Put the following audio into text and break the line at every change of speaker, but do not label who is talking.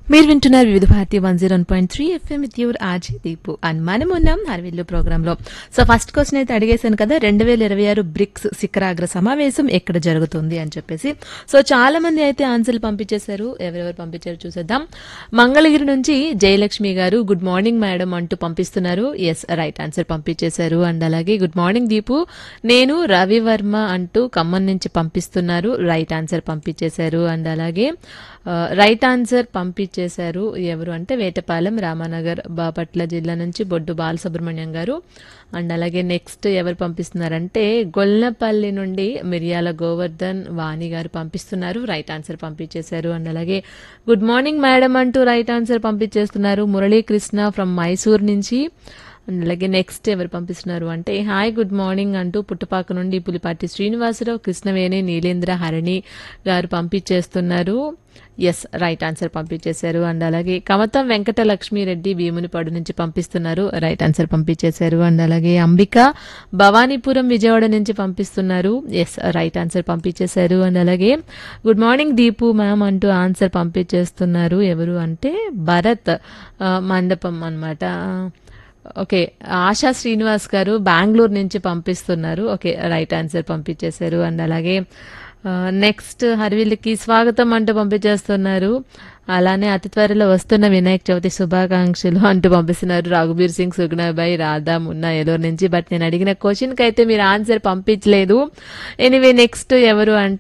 మీరు వింటున్నారు Vividh Bharati one zero point three FM with your RJ Deepu and మనం ఉన్నాం హర్విల్లు ప్రోగ్రామ్ లో సో ఫస్ట్ క్వశ్చన్ అయితే అడిగేశాను కదా రెండు వేల ఇరవై ఆరు బ్రిక్స్ శిఖరాగ్ర సమావేశం ఎక్కడ జరుగుతుంది అని చెప్పేసి సో చాలా మంది అయితే ఆన్సర్లు పంపించేశారు ఎవరెవరు పంపించారు చూసేద్దాం మంగళగిరి నుంచి జయలక్ష్మి గారు గుడ్ మార్నింగ్ మేడం అంటూ పంపిస్తున్నారు ఎస్ రైట్ ఆన్సర్ పంపించేశారు అండ్ అలాగే గుడ్ మార్నింగ్ దీపు నేను రవివర్మ అంటూ ఖమ్మం నుంచి పంపిస్తున్నారు రైట్ ఆన్సర్ పంపించేశారు అండ్ అలాగే ఆ, రైట్ ఆన్సర్ పంపించేశారు ఎవరు అంటే వేటపాలెం రామానగర్ బాపట్ల జిల్లా నుంచి బొడ్డు బాలసుబ్రహ్మణ్యం గారు అండ్ అలాగే నెక్స్ట్ ఎవరు పంపిస్తున్నారంటే గొల్లపల్లి నుండి మిరియాల గోవర్ధన్ వాణి గారు పంపిస్తున్నారు రైట్ ఆన్సర్ పంపించేశారు అండ్ అలాగే గుడ్ మార్నింగ్ మేడం అంటూ రైట్ ఆన్సర్ పంపించేస్తున్నారు మురళీకృష్ణ ఫ్రమ్ మైసూర్ నుంచి అండ్ అలాగే నెక్స్ట్ ఎవరు పంపిస్తున్నారు అంటే హాయ్ గుడ్ మార్నింగ్ అంటూ పుట్టపాక నుండి పులిపాటి శ్రీనివాసరావు కృష్ణవేణి నీలేంద్ర హరణి గారు పంపించేస్తున్నారు ఎస్ రైట్ ఆన్సర్ పంపించేశారు అండ్ అలాగే కమతం వెంకట లక్ష్మీరెడ్డి భీమునిపాడు నుంచి పంపిస్తున్నారు రైట్ ఆన్సర్ పంపించేశారు అండ్ అలాగే అంబిక భవానీపురం విజయవాడ నుంచి పంపిస్తున్నారు ఎస్ రైట్ ఆన్సర్ పంపించేశారు అండ్ అలాగే గుడ్ మార్నింగ్ దీపు మ్యామ్ అంటూ ఆన్సర్ పంపించేస్తున్నారు ఎవరు అంటే భరత్ ఆ, మండపం అన్నమాట ఓకే ఆశా శ్రీనివాస్ గారు బెంగళూరు నుంచి పంపిస్తున్నారు ఓకే రైట్ ఆన్సర్ పంపించేశారు అండ్ అలాగే నెక్స్ట్ హర్విల్కి స్వాగతం అంటూ పంపించేస్తున్నారు అలానే అతి త్వరలో వస్తున్న వినాయక చవితి శుభాకాంక్షలు అంటూ పంపిస్తున్నారు రఘుబీర్ సింగ్ సుగ్నాబాయ్ రాధా మున్నా ఏలూరు నుంచి బట్ నేను అడిగిన క్వశ్చన్కి అయితే మీరు ఆన్సర్ పంపించలేదు ఎనీవే నెక్స్ట్ ఎవరు అంటే